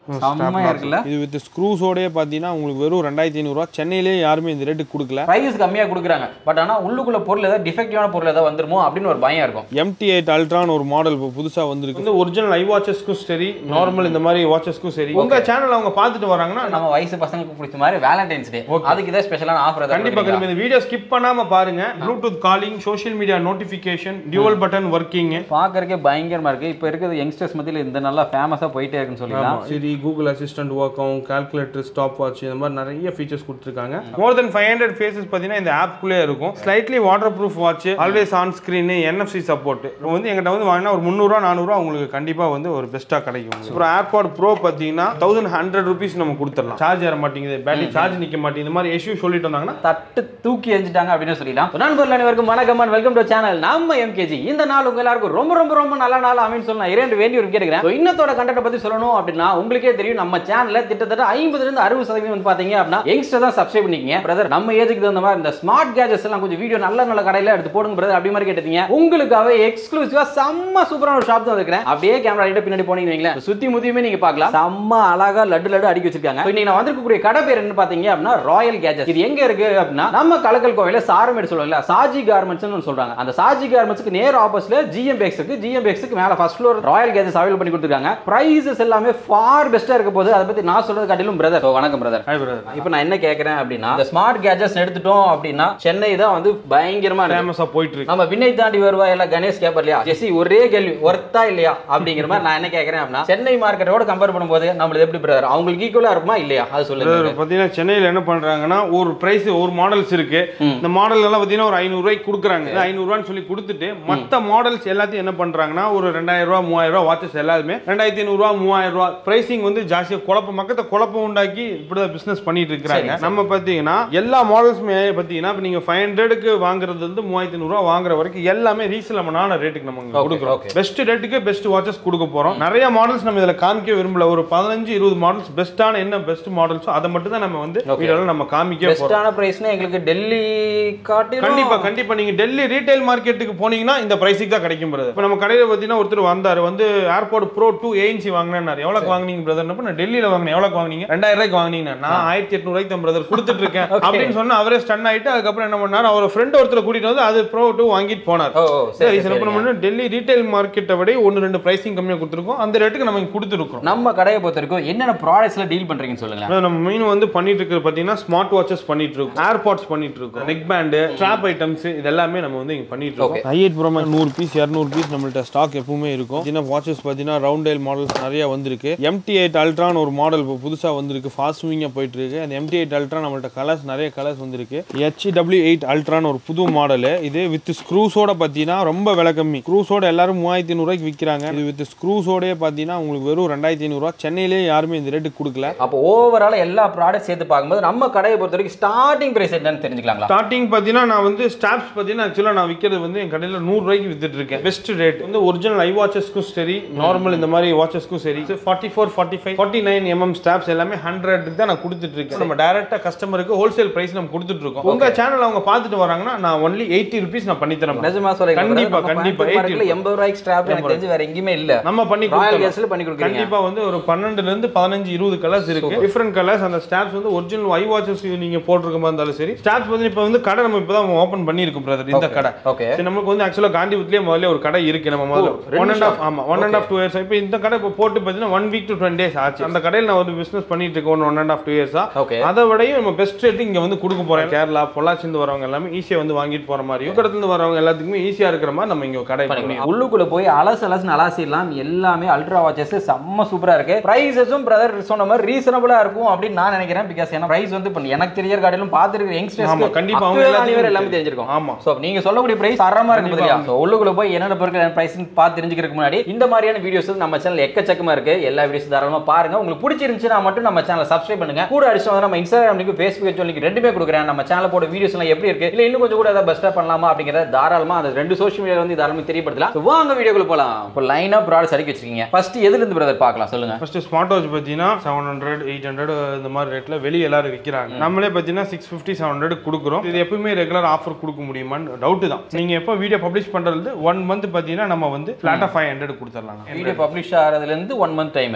செம்மையா இருக்குல்ல இது வித் ஸ்க்ரூஸோடயே பார்த்தீங்கன்னா உங்களுக்கு வெறும் ரெண்டாயிரத்தி ஐநூறுரூவா சென்னையிலேயே யாருமே இந்த ரேட்டுக்கு கொடுக்கல பிரைஸ் கம்மியா கொடுக்குறாங்க பட் ஆனா உள்ளுக்குள்ள பொருள் ஏதாவது டிஃபெக்டிவான பொருள் ஏதாவது வந்துருமோ அப்படின்னு ஒரு பயம் இருக்கும் எம்டி எயிட் அல்ட்ரான்னு ஒரு மாடல் இப்போ புதுசாக வந்திருக்கு வந்து ஒரிஜினல் ஐ வாட்சஸ்க்கும் சரி நார்மல் இந்த மாதிரி வாட்சஸ்க்கும் சரி உங்க சேனல் அவங்க பார்த்துட்டு வராங்கன்னா நம்ம வயசு பசங்களுக்கு பிடிச்ச மாதிரி வேலண்டைன்ஸ் டே அதுக்கு இதான் ஸ்பெஷலான ஆஃபர் ஏதாவது கண்டிப்பா கண்டிப்பா இந்த வீடியோ ஸ்கிப் பண்ணாம பாருங்க bluetooth calling social media notification dual button working பார்க்கறதுக்கே பயங்கரமா இருக்கு இப்போ இருக்கிறது யங்ஸ்டர்ஸ் மத்தியில் இந்த நல்லா ஃபேமஸா போயிட்டே இருக்குன்னு சொல்லிக்கலாம் சரி கூகுள் அசிஸ்டன்ட் ஒர்க் ஆகும் கால்குலேட்டர் ஸ்டாப் வாட்ச் இந்த மாதிரி நிறைய ஃபீச்சர்ஸ் கொடுத்துருக்காங்க மோர் தென் ஃபைவ் ஹண்ட்ரட் ஃபேஸஸ் பார்த்தீங்கன்னா இந்த ஆப்குள்ளே இருக்கும் slightly water proof watch always on screen NFC support வந்து எங்கிட்ட வந்து வாங்கினா ஒரு முந்நூறுவா நானூறுவா உங்களுக்கு கண்டிப்பாக வந்து ஒரு பெஸ்ட்டாக கிடைக்கும் அப்புறம் ஏர்பாட் ப்ரோ பார்த்தீங்கன்னா தௌசண்ட் ஹண்ட்ரட் ருபீஸ் நம்ம கொடுத்துடலாம் சார்ஜ் ஏற மாட்டேங்குது பேட்டரி சார்ஜ் நிற்க மாட்டேங்குது இந்த மாதிரி இஷ்யூ சொல்லிட்டு வந்தாங்கன்னா தட்டு தூக்கி எரிஞ்சிட்டாங்க அப்படின்னு சொல்லிடலாம் நண்பர்கள் அனைவருக்கும் வணக்கம் அண்ட் வெல்கம் டு சேனல் நம்ம எம்கேஜி இந்த நாள் உங்க எல்லாருக்கும் ரொம்ப ரொம்ப ரொம்ப நல்ல நாள் அமைன்னு சொல்லி நான் இரண்டு வேண்டி ஒரு கேட்கிறேன் So, இன்னத்தோட கண்டென்ட் பத்தி சொல்லணும் அப்படின்னா உங்களுக்கே தெரியும் நம்ம சேனல்ல கிட்டத்தட்ட ஐம்பதுல இருந்து அறுபது சதவீதம் வந்து பாத்தீங்க அப்படின்னா யங்ஸ்டர் தான் சப்ஸ்கிரைப் பண்ணிக்கங்க பிரதர் நம்ம ஏஜுக்கு தகுந்த மாதிரி இந்த ஸ்மார்ட் கேஜெட்ஸ் எல்லாம் கொஞ்சம் வீடியோ நல்ல நல்ல கடையில எடுத்து போடுங்க பிரதர் அப்படி மாதிரி கேட்டீங்க உங்களுக்காக எக்ஸ்க்ளூசிவா செம்ம சூப்பரான ஒரு ஷாப் தான் இருக்கிறேன் அப்படியே கேமரா கிட்ட பின்னாடி போனீங்க வைங்களேன் சுத்தி முத்தியுமே நீங்க பார்க்கலாம் செம்ம அழகா லட்டு லட்டு அடுக்கி வச்சிருக்காங்க So, இன்னைக்கு நான் வந்திருக்கக்கூடிய கடை பேர் என்ன பாத்தீங்க அப்படின்னா ராயல் கேஜெட் இது எங்க இருக்கு அப்படின்னா நம்ம கலக்கல் கோவில சாரமேடு சொல்லுவாங்கல்ல சாஜி கார்மெண்ட்ஸ் சொல்றாங்க அந்த சாஜி கார்மெண்ட்ஸ்க்கு நேர் ஆப்போசிட்ல ஜிஎம் பேக்ஸ் இருக்கு ஜிஎம் பேக்ஸ்க்கு மேல first floor royal gadgets available பண்ணி கொடுத்துருக்காங்க பிரைசஸ் எல்லாமே ஃபார் பெஸ்டா இருக்க போது அதை பத்தி நான் சொல்றது காட்டிலும் பிரதர் வணக்கம் பிரதர் ஹாய் பிரதர் இப்போ நான் என்ன கேட்கறேன் அப்படின்னா இந்த ஸ்மார்ட் கேஜெட்ஸ் எடுத்துட்டோம் அப்படின்னா சென்னை தான் வந்து பயங்கரமா இருக்கு ஃபேமஸாக போயிட்டு இருக்கு நம்ம வினை தாண்டி வருவா எல்லாம் கணேஷ் கேப்பர் இல்லையா ஜெசி ஒரே கேள்வி ஒர்த்தா இல்லையா அப்படிங்கிற மாதிரி நான் என்ன கேட்கறேன் அப்படின்னா சென்னை மார்க்கெட்டோட கம்பேர் பண்ணும்போது நம்மளுக்கு எப்படி பிரதர் அவங்களுக்கு ஈக்குவலா இருக்குமா இல்லையா அது சொல்லுங்க பிரதர் பார்த்தீங்கன்னா சென்னையில் என்ன பண்ணுறாங்கன்னா ஒரு ப்ரைஸ் ஒரு மாடல்ஸ் இருக்கு இந்த மாடல் எல்லாம் பார்த்தீங்கன்னா ஒரு ஐநூறுரூவாய்க்கு கொடுக்குறாங்க ஐநூறுரூவான்னு சொல்லி கொடுத்துட்டு மற்ற மாடல்ஸ் எல்லாத்தையும் என்ன பண்ணுறாங்கன்னா ஒரு ரெண்டாயிரம் ரூபா மூவாயிரம் ரூபா வாட்சஸ் எல்லாருமே ரெண்டாயிரத்தி ஐநூறுரூவா மூவாயிரம் ரூபா ப்ரைசிங் வந்து ஜாஸ்தியாக குழப்பம் மக்கத்தை குழப்பம் உண்டாக்கி இப்படி தான் பிஸ்னஸ் பண்ணிட்டு இருக்கிறாங்க நம்ம பார்த்தீங்கன்னா எல்லா மாடல்ஸுமே பார்த்தீங்கன்னா இப்போ நீங்கள் ஃபைவ் ஹண்ட்ரடுக்கு வாங்குறது வந்து மூவாயிரத்தி ஐநூறுரூவா வாங்குற வரைக்கும் எல்லாமே ரீசலமான ரேட்டுக்கு நம்ம இங்க Okay, கொடுக்குறோம் okay. பெஸ்ட் ரேட்டுக்கு பெஸ்ட் வாட்சஸ் கொடுக்க போறோம் நிறைய மாடல்ஸ் நம்ம இதுல காமிக்க விரும்பல ஒரு பதினஞ்சு இருபது மாடல்ஸ் பெஸ்ட்டான என்ன பெஸ்ட் மாடல்ஸோ அதை மட்டும் தான் நம்ம வந்து வீடியோல நம்ம காமிக்க போறோம் பெஸ்டான பிரைஸ்னா எங்களுக்கு டெல்லி காட்டிலும் கண்டிப்பா கண்டிப்பா நீங்க டெல்லி ரீட்டைல் மார்க்கெட்டுக்கு போனீங்கன்னா இந்த பிரைஸுக்கு தான் கிடைக்கும் பிரதர் இப்போ நம்ம கடையில பார்த்தீங்கன்னா ஒருத்தர் வந்தாரு வந்து ஏர்போர்ட் ப்ரோ டூ ஏஎன்சி வாங்கினாரு எவ்வளவு வாங்குனீங்க பிரதர் நான் டெல்லியில வாங்கினேன் எவ்வளவு வாங்குனீங்க ரெண்டாயிரம் ரூபாய்க்கு வாங்குனீங்க நான் ஆயிரத்தி எட்நூறு ரூபாய்க்கு தான் பிரதர் கொடுத்துட்டு இருக்கேன் அப்படின்னு சொன்னா அவரே ஸ்டன் ஆயிட்டு அதுக்கப்புறம் என்ன பண்ணாரு அவர் ஃப்ரெண்ட் ஒருத்தர் கூட்டிட்டு வந்து அது ப்ரோ டூ வாங்கிட்டு போனார் ஓ ஓ, சரி சரி சரி, சில பண்ண டெல்லி ரீட்டைல் மார்க்கெட்டை விட ஒன்று ரெண்டு பிரைசிங் கம்மியாக கொடுத்துருக்கோம் அந்த ரேட்டுக்கு நம்ம இங்க கொடுத்துருக்கோம் நம்ம கடையை பொறுத்த வரைக்கும் என்னென்ன ப்ராடக்ட்ஸ்ல டீல் பண்றீங்கன்னு சொல்லுங்க அதாவது நம்ம மெயின் வந்து பண்ணிட்டு இருக்கிறது பார்த்தீங்கன்னா ஸ்மார்ட் வாட்சஸ் பண்ணிட்டு இருக்கோம் ஏர்பாட்ஸ் பண்ணிட்டு இருக்கோம் நெக் பேண்டு ஸ்ட்ராப் ஐட்டம்ஸ் இது எல்லாமே நம்ம வந்து இங்க பண்ணிட்டு இருக்கோம் ஐ எயிட் ப்ரோ நூறு பீஸ் இரநூறு பீஸ் நம்மள்ட்ட ஸ்டாக் எப்பவுமே இருக்கும் சின்ன வாட்சஸ் பார்த்தீங்கன்னா ரவுண்ட் டைல் மாடல்ஸ் நிறைய வந்திருக்கு எம்டி எயிட் அல்ட்ரான்னு ஒரு மாடல் இப்போ புதுசாக வந்திருக்கு ஃபாஸ்ட் மூவிங்காக போயிட்டு இருக்கு அந்த எம்டி எயிட் அல்ட்ரா நம்மள்ட்ட கலர்ஸ் நிறைய கலர்ஸ் வந்திருக்கு ஹெச்டபிள்யூ எயிட் அல்ட்ரான்னு ஒரு புது மாடல் இது வித் ஸ்க்ரூஸோட பார்த்தீங்கன்னா ரொம்ப விலை கம்மி ஸ்க்ரூஸோட எல்லாரும் மூவாயிரத்தி ஐநூறுரூவாய்க்கு விற்கிறாங்க இது வித் ஸ்க்ரூஸோடய பார்த்தீங்கன்னா உங்களுக்கு வெறும் ரெண்டாயிரத்தி ஐநூறுரூவா சென்னையிலேயே யாருமே இந்த ரேட்டுக்கு கொடுக்கல அப்போ ஓவரால் எல்லா ப்ராடக்ட் சேர்த்து பார்க்கும்போது நம்ம கடையை பொறுத்த வரைக்கும் ஸ்டார்டிங் பிரைஸ் என்னன்னு தெரிஞ்சுக்கலாங்களா ஸ்டார்டிங் பார்த்தீங்கன்னா நான் வந்து ஸ்டாப்ஸ் பார்த்தீங்கன்னா ஆக்சுவலாக நான் விற்கிறது வந்து என் கடையில் நூறுரூவாய்க்கு வித்துட்டு இருக்கேன் பெஸ்ட் ரேட் வந்து ஒரிஜினல் ஐ வாட்சஸ்க்கும் சரி நார்மல் இந்த மாதிரி வாட்சஸ்க்கும் சரி forty four forty five forty nine MM straps எல்லாமே ஹண்ட்ரட் தான் நான் கொடுத்துட்டு இருக்கேன் நம்ம டேரெக்டாக கஸ்டமருக்கு ஹோல்சேல் ப்ரைஸ் நம்ம கொடுத்துட்டு இருக்கோம் உங்க சேனல் அவங்க பார்த்துட்டு வராங்கன்னா நான் ஒன்லி எயிட்டி ருபீஸ் நான் பண்ணி தரேன் நிஜமா சொல்லுங்க கண்டிப்பா, கண்டிப்பா, 80 எண்பது ரூபாய்க்கு ஸ்டாப் எனக்கு தெரிஞ்சு வேற எங்கேயுமே இல்ல நம்ம பண்ணி ராயல் கொடுத்துடலாம். கேஸ்ல பண்ணி கொடுக்குறீங்க கண்டிப்பா வந்து ஒரு பன்னெண்டுல இருந்து பதினஞ்சு இருபது கலர்ஸ் இருக்கு டிஃப்ரெண்ட் கலர்ஸ் அந்த ஸ்டாப்ஸ் வந்து ஒரிஜினல் ஐ வாட்சஸ் நீங்க போட்டிருக்க மாதிரி இருந்தாலும் சரி ஸ்டாப்ஸ் வந்து இப்போ வந்து கடை நம்ம இப்பதான் ஓப்பன் பண்ணியிருக்கோம் பிரதர் இந்த கடை ஓகே சரி நமக்கு வந்து ஆக்சுவலாக காந்திபுரத்துலேயே முதல்ல ஒரு கடை இருக்கு நம்ம முதல்ல ரெண்டு ஒன் அண்ட் ஆஃப் ஆமா one and half two years இப்போ இந்த கடை இப்போ போட்டு பார்த்தீங்கன்னா one week to twenty days ஆச்சு அந்த கடையில் நான் ஒரு பிசினஸ் பண்ணிட்டு இருக்கேன் one one and half two இயர்ஸா ஓகே அதை விடையும் நம்ம பெஸ்ட் ரேட் இங்க வந்து கொடுக்க போறோம் கேரளா பொள்ளாச்சிந்து வரவங்க எல்லாமே ஈஸியா வந்து வாங்கிட்டு போற மாதிரியும் இடத்துல வரவங்க எல்லாத்துக்குமே ஈஸியா இருக்கிற மாதிரி நம்ம இங்க கடை பண்ணி உள்ளுக்குள்ள போய் அலசு அலசுன்னு அலாசிடலாம் எல்லாமே அல்ட்ரா வாட்சஸ் செம்ம சூப்பரா இருக்கு பிரைசஸும் பிரதர் சொன்ன மாதிரி ரீசனபிளா இருக்கும் அப்படின்னு நான் நினைக்கிறேன் பிகாஸ் ஏன்னா பிரைஸ் வந்து இப்போ எனக்கு தெரியற காட்டிலும் பார்த்துருக்க ஆமா, யங்ஸ்டர்ஸ் கண்டிப்பா அவங்க எல்லாத்தையும் எல்லாமே தெரிஞ்சிருக்கும் ஆமா ஸோ நீங்க சொல்லக்கூடிய பிரைஸ் தரமா இருக்கு பதிலா ஸோ உள்ளுக்குள்ள போய் என்னென்ன பொருட்கள் பிரைஸ் பார்த்து தெரிஞ்சுக்கிறதுக்கு முன்னாடி இந்த மாதிரியான வீடியோஸ் நம்ம சேனல் எக்கச்சக்கமா இருக்கு எல்லா வீடியோஸ் தாராளமா பாருங்க உங்களுக்கு பிடிச்சிருந்துச்சுன்னா மட்டும் நம்ம சேனலை சப்ஸ்கிரைப் பண்ணுங்க கூட அடிச்சு வந்து நம்ம இன்ஸ்டாகிராம் லிங்க் ஃபேஸ்புக் லிங்க் ரெண்டுமே கொடுக்குறேன் நம்ம சேனல் போட வீடியோஸ் எல்லாம் எப்படி இருக்கு இல்ல இன்னும் கொஞ்சம் கூட ஏதாவது பெஸ்ட்டாக பண்ணலாமா அப்படிங்கிறத தாராளமா அந்த ரெண்டு சோஷியல் மீடியா வந்து தாராளமா தெரியப்படுத்தலாம் So, வாங்க வீடியோக்குள்ள போலாம் இப்போ லைனா ப்ராடக்ட்ஸ் அடுக்கி வச்சிருக்கீங்க ஃபர்ஸ்ட் எதுல இருந்து பிரதர் பார்க்கலாம் சொல்லுங்க ஃபர்ஸ்ட் ஸ்மார்ட் வாட்ச் பார்த்தீங்கன்னா செவன் ஹண்ட்ரட் எயிட் ஹண்ட்ரட் இந்த மாதிரி ரேட்ல வெளியே எல்லாரும் விற்கிறாங்க நம்மளே பார்த்தீங்கன்னா சிக்ஸ் ஃபிஃப்டி செவன் ஹண்ட்ரட் கொடுக்குறோம் இது எப்பவுமே ரெகுலர் ஆஃபர் கொடுக்க முடியுமான்னு டவுட் தான் நீங்க எப்போ வீடியோ பப்ளிஷ் பண்றது ஒன் மந்த் பார்த்தீங்கன்னா நம்ம வந்து ஃபிளாட்டா ஃபைவ் ஹண்ட்ரட் கொடுத்துடலாம் வீடியோ பப்ளிஷ் ஆகிறதுல இருந்து ஒன் மந்த் டைம் ஆமா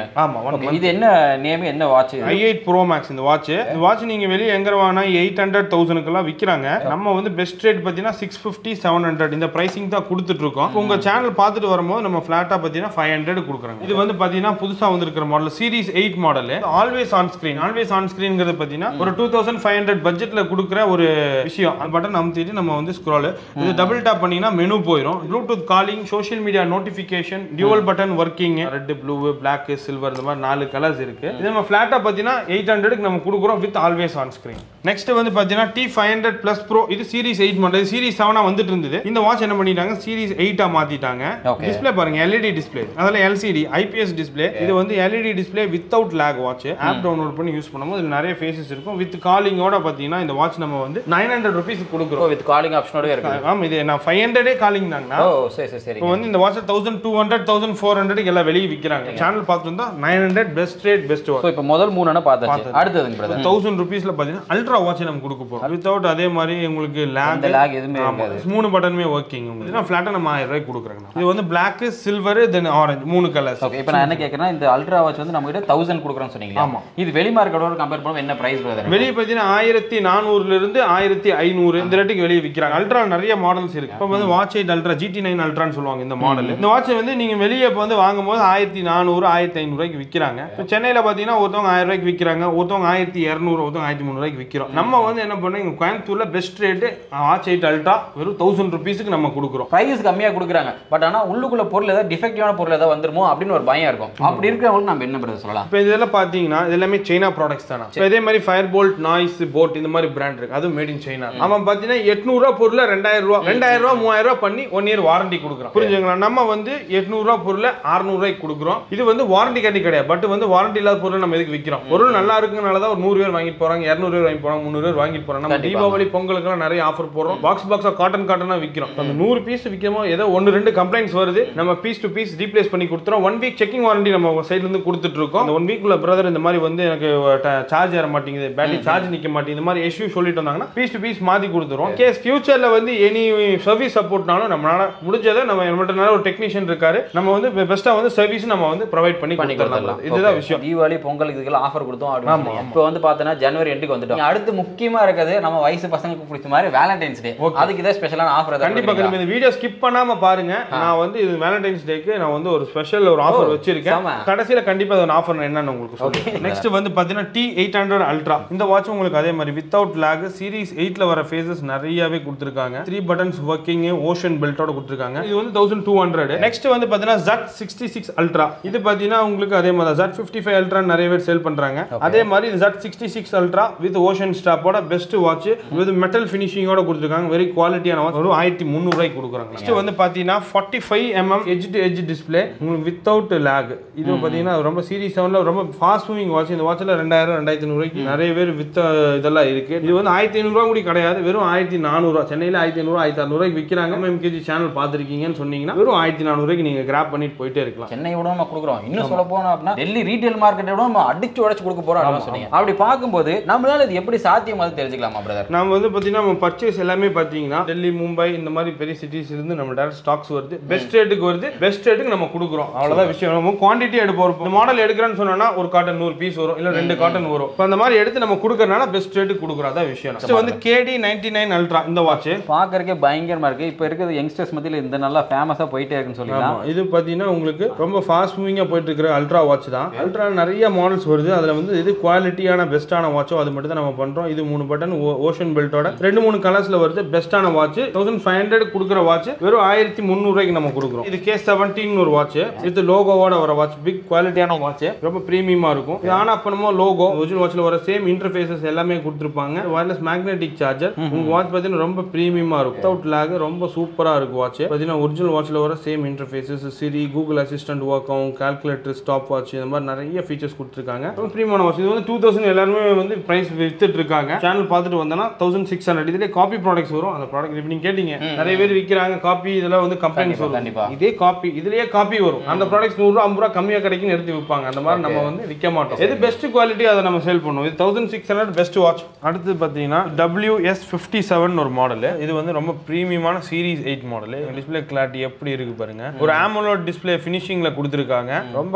ஒன் ஓகே இது என்ன நேம் என்ன watch I eight pro max இந்த வாட்ச் இந்த வாட்ச் நீங்க வெளியே எங்க வாங்கினா எயிட் ஹண்ட்ரட் தௌசண்ட்க்குலாம் விற்கிறாங்க நம்ம வந்து பெஸ்ட் ரேட் பார்த்தீங்கன்னா சிக்ஸ் ஃபிஃப்டி செவன் ஹண்ட்ரட் இந்த ப்ரைசிங் தான் கொடுத்துட்டு இருக்கோம் இப்போ உங்க சேனல் பார்த்துட்டு வரும்போது நம்ம ஃபிளாட்டா பார்த்தீங்கன்னா ஃபைவ் ஹண்ட்ரட் கொடுக்குறாங்க இது வந்து பார்த்தீங்கன்னா புதுசா வந்திருக்கிற model series eight model always on screen always on ஸ்க்ரீன்ங்கிறது பார்த்தீங்கன்னா ஒரு டூ தௌசண்ட் ஃபைவ் ஹண்ட்ரட் பட்ஜெட்ல கொடுக்குற ஒரு விஷயம் அந்த பட்டன் அமுத்திட்டு நம்ம வந்து ஸ்க்ரால் இது டபுள் டாப் பண்ணீங்கன்னா மெனு போயிடும் bluetooth calling social media notification dual button working red blue black silver இந்த மாதிரி நாலு கலர்ஸ் இருக்கு இது நம்ம ஃபிளாட்டா பார்த்தீங்கன்னா எயிட் ஹண்ட்ரட்க்கு நம்ம கொடுக்குறோம் with always on screen next வந்து பார்த்தீங்கன்னா T five hundred plus pro இது சீரிஸ் எயிட் மாடல் சீரிஸ் செவனா வந்துட்டு இருந்தது இந்த வாட்ச் என்ன பண்ணிட்டாங்க சீரிஸ் எயிட்டா மாத்திட்டாங்க Okay. டிஸ்ப்ளே பாருங்க எல்இடி டிஸ்ப்ளே அதில் எல்சிடி ஐபிஎஸ் டிஸ்ப்ளே இது வந்து LED display without lag watch app download பண்ணி யூஸ் பண்ணும்போது இதுல நிறைய ஃபேஸஸ் இருக்கும் வித் காலிங்கோட பார்த்தீங்கன்னா இந்த வாட்ச் நம்ம வந்து நைன் ஹண்ட்ரட் ருபீஸ் கொடுக்குறோம் வித் காலிங் ஆப்ஷனோட இருக்கு ஆமா இது நான் ஃபைவ் ஹண்ட்ரடே காலிங் தாங்கண்ணா ஓ சரி சரி சரி இப்போ வந்து இந்த watch thousand two hundred thousand four hundred எல்லாம் வெளியே விற்கிறாங்க சேனல் பார்த்துருந்தா nine hundred best rate best watch so இப்போ முதல் மூணு என்ன பார்த்தாச்சு அடுத்ததுங்க பிரதர் தௌசண்ட் ருபீஸ்ல பார்த்தீங்கன்னா அல்ட்ரா வாட்ச் நம்ம கொடுக்க போறோம் வித்தவுட் அதே மாதிரி உங்களுக்கு அந்த லேக் லேக் எதுவுமே இருக்காது மூணு பட்டனுமே ஒர்க்கிங் உங்களுக்கு நான் ஃபிளாட்டா நம்ம ஆயிரம் ரூபாய்க்கு கொடுக்குறேங்க இது வந்து பிளாக் சில்வர் தென் ஆரஞ்சு மூணு கலர்ஸ் ஓகே இப்போ நான் என்ன கேட்குறேன்னா இந்த அல்ட்ரா வாட்ச் வந்து நம்ம கிட்ட தௌசண்ட் கொடுக்குறோம்னு சொன்னீங்க ஆமா. இது வெளி மார்க்கெட்டோட கம்பேர் பண்ணும்போது என்ன பிரைஸ் பிரதர் வெளியே பார்த்தீங்கன்னா ஆயிரத்தி நானூறுல இருந்து ஆயிரத்தி ஐநூறு இந்த ரேட்டுக்கு வெளியே விற்கிறாங்க அல்ட்ரா நிறைய மாடல்ஸ் இருக்கு இப்போ வந்து watch eight ultra GT nine அல்ட்ரான்னு சொல்லுவாங்க இந்த மாடல் இந்த வாட்ச் வந்து நீங்க வெளியே இப்போ வந்து வாங்கும்போது ஆயிரத்தி நானூறு ஆயிரத்தி ஐநூறுக்கு விற்கிறாங்க இப்போ சென்னையில் பார்த்தீங்கன்னா ஒருத்தவங்க ஆயிரம் ரூபாய்க்கு விற்கிறாங்க ஒருத்தவங்க ஆயிரத்தி இரநூறு ஒருத்தவங்க ஆயிரத்தி முந்நூறுக்கு விற்கிறோம் நம்ம வந்து என்ன பண்ணோம் இங்க கோயம்புத்தூர்ல best rate watch eight ultra வெறும் தௌசண்ட் ருபீஸுக்கு நம்ம கொடுக்குறோம் பிரைஸ் கம்மியா கொடுக்குறாங்க பட் ஆனா உள்ளுக்குள்ள பொருள் ஏதாவது டிஃபெக்டிவான பொருள் ஏதாவது வந்துருமோ அப்படின்னு ஒரு பயம் இருக்கும் அப்படி இருக்கிறவங்களுக்கு நம்ம என்ன பிரதர் சொல்லலாம் இப்போ இதெல்லாம் பார்த்தீங்கன்னா இது எல்லாமே சைனா ப்ராடக்ட்ஸ் தானே இப்போ இதே மாதிரி ஃபயர் போல்ட் நாய்ஸ் போட் இந்த மாதிரி பிராண்ட் இருக்கு அதுவும் மேட் இன் சைனா அவன் பார்த்தீங்கன்னா எட்நூறுவா பொருளை ரெண்டாயிரம் ரூபா ரெண்டாயிரம் ரூபா மூவாயிரம் ரூபா பண்ணி ஒன் இயர் வாரண்டி கொடுக்குறோம் புரிஞ்சுங்களா நம்ம வந்து எட்நூறுவா பொருளை அறுநூறுவாய்க்கு கொடுக்குறோம் இது வந்து வாரண்டி கார்டு கிடையாது பட் வந்து வாரண்டி இல்லாத பொருள் நம்ம எதுக்கு விற்கிறோம் பொருள் நல்லா இருக்குனால தான் ஒரு நூறு பேர் வாங்கிட்டு போறாங்க இரநூறு பேர் வாங்கி போறாங்க முந்நூறு பேர் வாங்கிட்டு போறாங்க நம்ம கண்டிப்பா. தீபாவளி பொங்கலுக்குலாம் நிறைய ஆஃபர் போடுறோம் பாக்ஸ் பாக்ஸா காட்டன் காட்டனா விற்கிறோம் அந்த நூறு பீஸ் விற்கிறோமோ ஏதோ ஒன்று ரெண்டு கம்ப்ளைண்ட்ஸ் வருது நம்ம பீஸ் டு பீஸ் ரீப்ளேஸ் பண்ணி கொடுத்துறோம் ஒன் வீக் செக்கிங் வாரண்டி நம்ம சைடுல இருந்து கொடுத்துட்டு இருக்கோம் அந்த ஒன் வீக்குள்ள பிரதர் இந்த மாதிரி வந்து எனக்கு சார்ஜ் ஏற மாட்டேங்குது பேட்டரி சார்ஜ் நிக்க மாட்டேங்குது இந்த மாதிரி இஷ்யூ சொல்லிட்டு வந்தாங்கன்னா பீஸ் டு பீஸ் மாத்தி கொடுத்துருவோம் கேஸ் ஃபியூச்சர்ல வந்து எனி சர்வீஸ் சப்போர்ட்னாலும் நம்மளால முடிஞ்சதை நம்ம நம்மகிட்ட ஒரு டெக்னீஷியன் இருக்காரு நம்ம வந்து பெஸ்ட்டா வந்து சர்வீஸ் நம்ம வந்து ப்ரொவைட் பண்ணி பண்ணி கொடுத்துடலாம் கொடுத்துடலாம் இதுதான் Okay. விஷயம் தீபாவளி பொங்கல் இதுக்கெல்லாம் ஆஃபர் கொடுத்தோம் அப்படின்னு சொன்னீங்க. இப்போ வந்து பார்த்தோன்னா ஜனவரி எண்டுக்கு வந்துட்டோம் அடுத்து முக்கியமா இருக்கிறது நம்ம வயசு பசங்களுக்கு பிடிச்ச மாதிரி வேலண்டைன்ஸ் டே அதுக்கு இதான் ஸ்பெஷலான ஆஃபர் கண்டிப்பா கண்டிப்பா இந்த வீடியோ ஸ்கிப் பண்ணாம பாருங்க நான் வந்து இது வேலண்டைன்ஸ் டேக்கு நான் வந்து ஒரு ஸ்பெஷல் ஒரு ஆஃபர் வச்சிருக்கேன் செம. கடைசியில கண்டிப்பா அது ஆஃபர் என்னன்னு உங்களுக்கு சொல்றேன் நெக்ஸ்ட் வந்து பாத்தீங்கன்னா டி எயிட் ஹண்ட்ரட் அல்ட்ரா இந்த வாட்ச் உங்களுக்கு அதே மாதிரி வித்தவுட் லேக் சீரிஸ் எயிட்ல வர ஃபேஸஸ் நிறையவே கொடுத்துருக்காங்க த்ரீ பட்டன்ஸ் ஒர்க்கிங் ஓஷன் பெல்ட்டோட கொடுத்துருக்காங்க இது வந்து தௌசண்ட் டூ ஹண்ட்ரட் நெக்ஸ்ட் வந்து பாத்தீங்கன்னா ஜட் சிக்ஸ்டி சிக்ஸ் அல்ட்ரா இது பாத்தீங்கன்னா உங்களுக்கு அதே மாதிரி ஜட் ஃபிஃப்டி ஃபைவ் அல்ட்ரா நிறைய பேர் சேல் பண்றாங்க அதே மாதிரி இது Z sixty six ultra with ocean ஸ்டாப்போட பெஸ்ட் வாட்ச் வித் மெட்டல் ஃபினிஷிங்கோட கொடுத்துருக்காங்க வெரி குவாலிட்டியான வாட்ச் ஒரு ஆயிரத்தி முந்நூறுவாய்க்கு கொடுக்குறாங்க நெக்ஸ்ட் வந்து பார்த்தீங்கன்னா forty five mm edge to edge display உங்களுக்கு வித்தவுட் லேக் இது பார்த்தீங்கன்னா ரொம்ப சீரிஸ் செவனில் ரொம்ப ஃபாஸ்ட் மூவிங் வாட்ச் இந்த வாட்சில் ரெண்டாயிரம் ரெண்டாயிரத்தி ஐநூறுவாய்க்கு நிறைய பேர் வித்த இதெல்லாம் இருக்கு இது வந்து ஆயிரத்தி ஐநூறுரூவா கூட கிடையாது வெறும் ஆயிரத்தி நானூறுவா சென்னையில் ஆயிரத்தி ஐநூறுவா ஆயிரத்தி அறுநூறுவாய்க்கு விற்கிறாங்க எம்கேஜி சேனல் பார்த்துருக்கீங்கன்னு சொன்னீங்கன்னா வெறும் ஆயிரத்தி நானூறுவாய்க்கு நீங்கள் கிராப் பண்ணிட்டு போயிட்டே இருக்கலாம் சென்னை விட நம்ம கொடுக்குறோம் இன்னும் சொல்ல போனோம் அப்படின்னா டெல்லி ரீட்டைல் மார்க்கெட்டை விட நம்ம அடிச்சு உடைச்சு கொடுக்க போறோம் அப்படின்னு சொன்னீங்க அப்படி பார்க்கும்போது நம்மளால இது எப்படி சாத்தியம் அது தெரிஞ்சுக்கலாமா பிரதர் நாம வந்து பார்த்தீங்கன்னா நம்ம பர்ச்சேஸ் எல்லாமே பார்த்தீங்கன்னா டெல்லி மும்பை இந்த மாதிரி பெரிய சிட்டிஸ் இருந்து நம்ம டேரக்ட் ஸ்டாக்ஸ் வருது பெஸ்ட் ரேட்டுக்கு வருது பெஸ்ட் ரேட்டுக்கு நம்ம கொடுக்குறோம் அவ்வளோதான் விஷயம் நம்ம குவான்டிட்டி எடுப்போம் இந்த மாடல் எடுக்கிறேன்னு சொன்னோம்னா ஒரு காட்டன் நூறு பீஸ் வரும் இல்லை ரெண்டு காட்டன் வரும் இப்போ அந்த மாதிரி எடுத்து நம்ம கொடுக்கறனால பெஸ்ட் ரேட்டுக்கு கொடுக்குறோம் அதான் விஷயம் Next வந்து கேடி நைன்டி நைன் அல்ட்ரா இந்த வாட்ச் பார்க்கறக்கே பயங்கரமா இருக்கு இப்போ இருக்கிறது யங்ஸ்டர்ஸ் மத்தியில் இந்த நல்லா ஃபேமஸா போயிட்டே இருக்குன்னு சொல்லலாம் இது பார்த்தீங்கன்னா உங்களுக்கு ரொம்ப ஃபாஸ்ட் மூவிங்காக போயிட்டு இருக்கிற அல்ட்ரா வாட்ச் தான் அல்ட்ரா நிறைய மாடல்ஸ் வருது அதில் வந்து இது குவாலிட்டியான பெஸ்ட்டான வாட்சோ அது மட்டும் தான் நம்ம பண்ணுறோம் இது மூணு பட்டன் ஓஷன் பெல்ட்டோட ரெண்டு மூணு கலர்ஸில் வருது பெஸ்ட்டான வாட்ச் தௌசண்ட் ஃபைவ் ஹண்ட்ரட் கொடுக்குற வாட்ச் வெறும் ஆயிரத்தி முந்நூறுவாய்க்கு நம்ம கொடுக்குறோம் இது கே செவன்டீன் ஒரு வாட்ச் இது லோகோவோட வர வாட்ச் பிக் குவாலிட்டியான வாட்ச் ரொம்ப ப்ரீமியமாக இருக்கும் இது ஆன் ஆஃப் பண்ணும்போது லோகோ ஒரிஜினல் வாட்ச்சில் வர சேம் இன்டர்ஃபேஸஸ் எல்லாமே கொடுத்துருப்பாங்க வயர்லெஸ் மேக்னெட்டிக் சார்ஜர் உங்க வாட்ச் பார்த்தீங்கன்னா ரொம்ப ப்ரீமியமாக இருக்கும் வித்தவுட் லேக் ரொம்ப சூப்பராக இருக்கும் வாட்ச் பார்த்தீங்கன்னா ஒரிஜினல் வாட்ச்சில் வர same interfaces Siri Google assistant work ஆகும் கால்குலேட்டர் ஸ்டாப் வாட்ச் இந்த மாதிரி நிறைய ஃபீச்சர்ஸ் கொடுத்துருக்காங்க ரொம்ப ப்ரீமியமான வாட்ச் இது வந்து டூ தௌசண்ட் எல்லாருமே வந்து ப்ரைஸ் வித்துட்டு இருக்காங்க சேனல் பார்த்துட்டு வந்தோன்னா தௌசண்ட் சிக்ஸ் ஹண்ட்ரட் இதுலேயே காப்பி ப்ராடக்ட்ஸ் வரும் அந்த ப்ராடக்ட் இப்போ நீங்கள் கேட்டீங்க நிறைய பேர் விற்கிறாங்க காப்பி இதெல்லாம் வந்து கம்பெனிஸ் கண்டிப்பா, வரும் கண்டிப்பா. இதே காப்பி இதுலயே காப்பி வரும் அந்த ப்ராடக்ட்ஸ் நூறுரூவா ஐம்பது ரூபா கம்மியாக கிடைக்குன்னு எடுத்து விற்பாங்க அந்த மாதிரி நம்ம வந்து விற்க மாட்டோம் எது பெஸ்ட் குவாலிட்டி அதை நம்ம சேல் பண்ணுவோம் இது thousand six hundred best watch அடுத்து பார்த்தீங்கன்னா டபிள்யூ எஸ் ஃபிஃப்டி செவன் ஒரு மாடல் இது வந்து ரொம்ப ப்ரீமியமான series eight model display clarity எப்படி இருக்கு பாருங்க ஒரு ஆமலோட் டிஸ்பிளே ஃபினிஷிங்ல கொடுத்துருக்காங்க ரொம்ப குவாலிட்டி